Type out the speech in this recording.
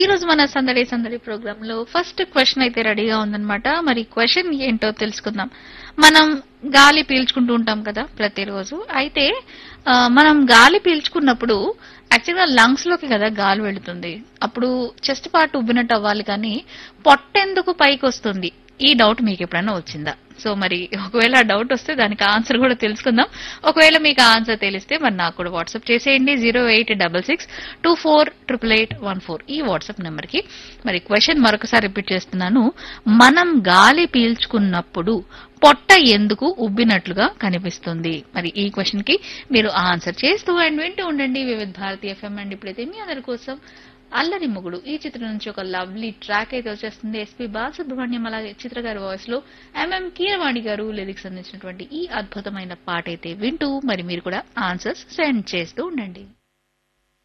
ఈ రోజు మన సందడి సందడి ప్రోగ్రామ్ లో ఫస్ట్ క్వశ్చన్ అయితే రెడీగా ఉందన్నమాట మరి క్వశ్చన్ ఏంటో తెలుసుకుందాం మనం గాలి పీల్చుకుంటూ ఉంటాం కదా ప్రతిరోజు అయితే ఆ, మనం గాలి పీల్చుకున్నప్పుడు యాక్చువల్గా లంగ్స్ లోకి కదా గాలి వెళుతుంది అప్పుడు చెస్ట్ పార్ట్ ఉబ్బినట్టు అవ్వాలి కానీ పొట్టెందుకు పైకి వస్తుంది ఈ డౌట్ మీకు ఎప్పుడైనా వచ్చిందా సో మరి ఒకవేళ ఆ డౌట్ వస్తే దానికి ఆన్సర్ కూడా తెలుసుకుందాం ఒకవేళ మీకు ఆన్సర్ తెలిస్తే మరి నాకు కూడా వాట్సాప్ చేసేయండి zero eight double six two four triple eight one four ఈ వాట్సాప్ నెంబర్ కి మరి క్వశ్చన్ మరొకసారి రిపీట్ చేస్తున్నాను మనం గాలి పీల్చుకున్నప్పుడు పొట్ట ఎందుకు ఉబ్బినట్లుగా కనిపిస్తుంది మరి ఈ క్వశ్చన్ కి మీరు ఆన్సర్ చేస్తూ అండ్ వింటూ ఉండండి వివిధ భారతీయ ఎఫ్ఎం అండ్ ఇప్పుడైతే మీ అందరి కోసం అల్లరి మొగుడు ఈ చిత్రం నుంచి ఒక లవ్లీ ట్రాక్ అయితే వచ్చేస్తుంది ఎస్పి బాలసుబ్రహ్మణ్యం అలాగే చిత్ర గారి వాయిస్ లో ఎంఎం కీరవాణి గారు లిరిక్స్ అందించినటువంటి ఈ అద్భుతమైన పాట అయితే వింటూ మరి మీరు కూడా ఆన్సర్స్ సెండ్ చేస్తూ ఉండండి